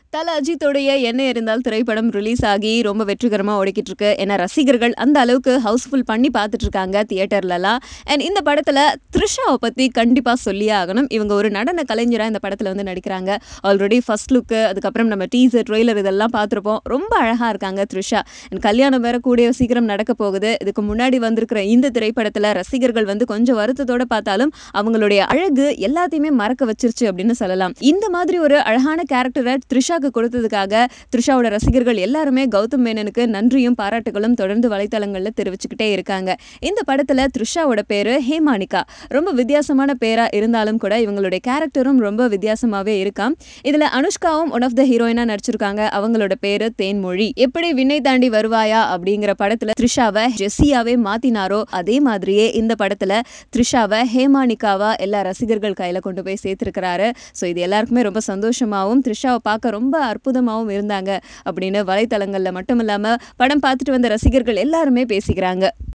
தல அஜித்தோடைய என்ன இருந்தால் திரைப்படம் ரிலீஸ் ஆகி ரொம்ப வெற்றிகரமா ஓடிக்கிட்டு இருக்கு ஏன்னா ரசிகர்கள் அந்த அளவுக்கு ஹவுஸ்ஃபுல் பண்ணி பார்த்துட்டு இருக்காங்க தியேட்டர்லலாம் அண்ட் இந்த படத்துல த்ரிஷாவை பத்தி கண்டிப்பா சொல்லியே ஆகணும் இவங்க ஒரு நடன கலைஞரா இந்த படத்துல வந்து நடிக்கிறாங்க ஆல்ரெடி ஃபர்ஸ்ட் லுக்கு அதுக்கப்புறம் நம்ம டீசர் ட்ரெய்லர் இதெல்லாம் பார்த்துருப்போம் ரொம்ப அழகா இருக்காங்க த்ரிஷா அண்ட் கல்யாணம் வேற கூடிய சீக்கிரம் நடக்க போகுது இதுக்கு முன்னாடி வந்திருக்கிற இந்த திரைப்படத்துல ரசிகர்கள் வந்து கொஞ்சம் வருத்தத்தோட பார்த்தாலும் அவங்களுடைய அழகு எல்லாத்தையுமே மறக்க வச்சிருச்சு அப்படின்னு சொல்லலாம் இந்த மாதிரி ஒரு அழகான கேரக்டரை த்ரிஷாக்கு கொடுத்ததுக்காக த்ரிஷாவோட ரசிகர்கள் எல்லாருமே கௌதம் மேனனுக்கு நன்றியும் பாராட்டுகளும் தொடர்ந்து வலைத்தளங்கள்ல தெரிவிச்சுக்கிட்டே இருக்காங்க இந்த படத்துல த்ரிஷாவோட பேரு ஹேமானிகா ரொம்ப வித்தியாசமான பேரா இருந்தாலும் கூட இவங்களுடைய கேரக்டரும் ரொம்ப வித்தியாசமாவே இருக்காம் இதுல அனுஷ்காவும் ஒன் ஆஃப் த ஹீரோயினா நடிச்சிருக்காங்க அவங்களோட பேரு தேன்மொழி எப்படி விண்ணை தாண்டி வருவாயா அப்படிங்கிற படத்துல த்ரிஷாவை ஜெஸ்ஸியாவே மாத்தினாரோ அதே மாதிரியே இந்த படத்துல த்ரிஷாவை ஹேமானிகாவா எல்லா ரசிகர்கள் கையில கொண்டு போய் சேர்த்திருக்கிறாரு ஸோ இது எல்லாருக்குமே ரொம்ப சந்தோஷமாவும் த்ரிஷாவை பார்க்க ரொம்ப அற்புதமாகவும் இருந்தாங்க அப்படின்னு வலைத்தளங்கள்ல மட்டும் இல்லாம படம் பார்த்துட்டு வந்த ரசிகர்கள் எல்லாருமே பேசிக்கிறாங்க